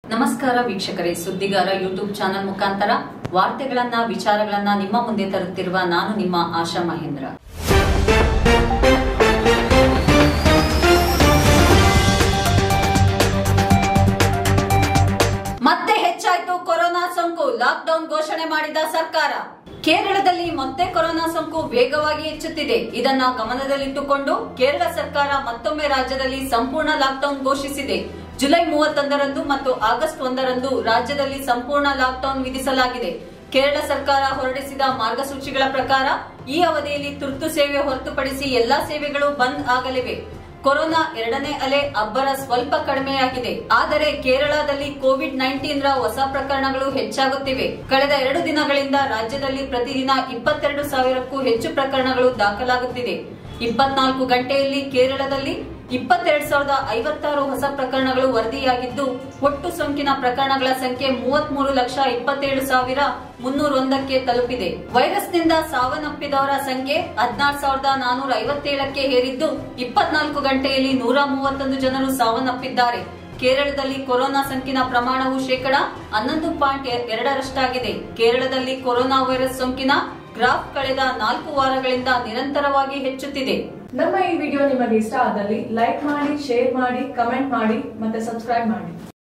ನಮಸ್ಕಾರ ವೀಕ್ಷಕರೇ ಸುದ್ದಿಗಾರ YouTube channel ಮುಖಾಂತರ ವಾರ್ತೆಗಳನ್ನ ವಿಚಾರಗಳನ್ನ ನಿಮ್ಮ ಮುಂದೆ ತರುತ್ತಿರುವ ನಾನು ನಿಮ್ಮ ಆಶಾ ಮಹೇಂದ್ರ ಮತ್ತೆ ಹೆಚ್ಚಾಯ್ತು ಕೊರೋನಾ ಸೋಂಕು ಲಾಕ್ಡೌನ್ ಘೋಷಣೆ ಮಾಡಿದ ಸರ್ಕಾರ ಕೇರಳದಲ್ಲಿ ಮತ್ತೆ ಕೊರೋನಾ ಸೋಂಕು ವೇಗವಾಗಿ ಹೆಚ್ಚುತ್ತಿದೆ ಇದನ್ನ ಗಮನದಲ್ಲಿಟ್ಟುಕೊಂಡು ಕೇರಳ ಸರ್ಕಾರ ಮತ್ತೊಮ್ಮೆ ರಾಜ್ಯದಲ್ಲಿ ಸಂಪೂರ್ಣ ಲಾಕ್ಡೌನ್ ಘೋಷಿಸಿದೆ ಜುಲೈ ಮೂವತ್ತೊಂದರಂದು ಮತ್ತು ಆಗಸ್ಟ್ ಒಂದರಂದು ರಾಜ್ಯದಲ್ಲಿ ಸಂಪೂರ್ಣ ಲಾಕ್ಡೌನ್ ವಿಧಿಸಲಾಗಿದೆ ಕೇರಳ ಸರ್ಕಾರ ಹೊರಡಿಸಿದ ಮಾರ್ಗಸೂಚಿಗಳ ಪ್ರಕಾರ ಈ ಅವಧಿಯಲ್ಲಿ ತುರ್ತು ಸೇವೆ ಹೊರತುಪಡಿಸಿ ಎಲ್ಲಾ ಸೇವೆಗಳು ಬಂದ್ ಆಗಲಿವೆ ಕೊರೋನಾ ಎರಡನೇ ಅಲೆ ಅಬ್ಬರ ಸ್ವಲ್ಪ ಕಡಿಮೆಯಾಗಿದೆ ಆದರೆ ಕೇರಳದಲ್ಲಿ ಕೋವಿಡ್ ನೈನ್ಟೀನ್ ರ ಹೊಸ ಪ್ರಕರಣಗಳು ಹೆಚ್ಚಾಗುತ್ತಿವೆ ಕಳೆದ ಎರಡು ದಿನಗಳಿಂದ ರಾಜ್ಯದಲ್ಲಿ ಪ್ರತಿದಿನ ಇಪ್ಪತ್ತೆರಡು ಸಾವಿರಕ್ಕೂ ಹೆಚ್ಚು ಪ್ರಕರಣಗಳು ದಾಖಲಾಗುತ್ತಿದೆ ಇಪ್ಪತ್ನಾಲ್ಕು ಗಂಟೆಯಲ್ಲಿ ಕೇರಳದಲ್ಲಿ ಇಪ್ಪತ್ತೆರಡು ಸಾವಿರದ ಐವತ್ತಾರು ಹೊಸ ಪ್ರಕರಣಗಳು ವರದಿಯಾಗಿದ್ದು ಒಟ್ಟು ಸೋಂಕಿನ ಪ್ರಕರಣಗಳ ಸಂಖ್ಯೆ ಮೂವತ್ಮೂರು ಲಕ್ಷ ಇಪ್ಪತ್ತೇಳು ಸಾವಿರ ಮುನ್ನೂರೊಂದಕ್ಕೆ ತಲುಪಿದೆ ವೈರಸ್ನಿಂದ ಸಾವನ್ನಪ್ಪಿದವರ ಸಂಖ್ಯೆ ಹದಿನಾರು ಸಾವಿರದ ನಾನೂರ ಐವತ್ತೇಳಕ್ಕೆ ಏರಿದ್ದು ಇಪ್ಪತ್ನಾಲ್ಕು ಗಂಟೆಯಲ್ಲಿ ನೂರ ಮೂವತ್ತೊಂದು ಜನರು ಸಾವನ್ನಪ್ಪಿದ್ದಾರೆ ಕೇರಳದಲ್ಲಿ ಕೊರೋನಾ ಸೋಂಕಿನ ಪ್ರಮಾಣವು ಶೇಕಡ ಹನ್ನೊಂದು ಪಾಯಿಂಟ್ ಎರಡರಷ್ಟಾಗಿದೆ ಕೇರಳದಲ್ಲಿ ಕೊರೋನಾ ವೈರಸ್ ಸೋಂಕಿನ ಗ್ರಾಫ್ ಕಳೆದ ನಾಲ್ಕು ವಾರಗಳಿಂದ ನಿರಂತರವಾಗಿ ಹೆಚ್ಚುತ್ತಿದೆ ನಮ್ಮ ಈ ವಿಡಿಯೋ ನಿಮಗೆ ಇಷ್ಟ ಆದಲ್ಲಿ ಲೈಕ್ ಮಾಡಿ ಶೇರ್ ಮಾಡಿ ಕಮೆಂಟ್ ಮಾಡಿ ಮತ್ತೆ ಸಬ್ಸ್ಕ್ರೈಬ್ ಮಾಡಿ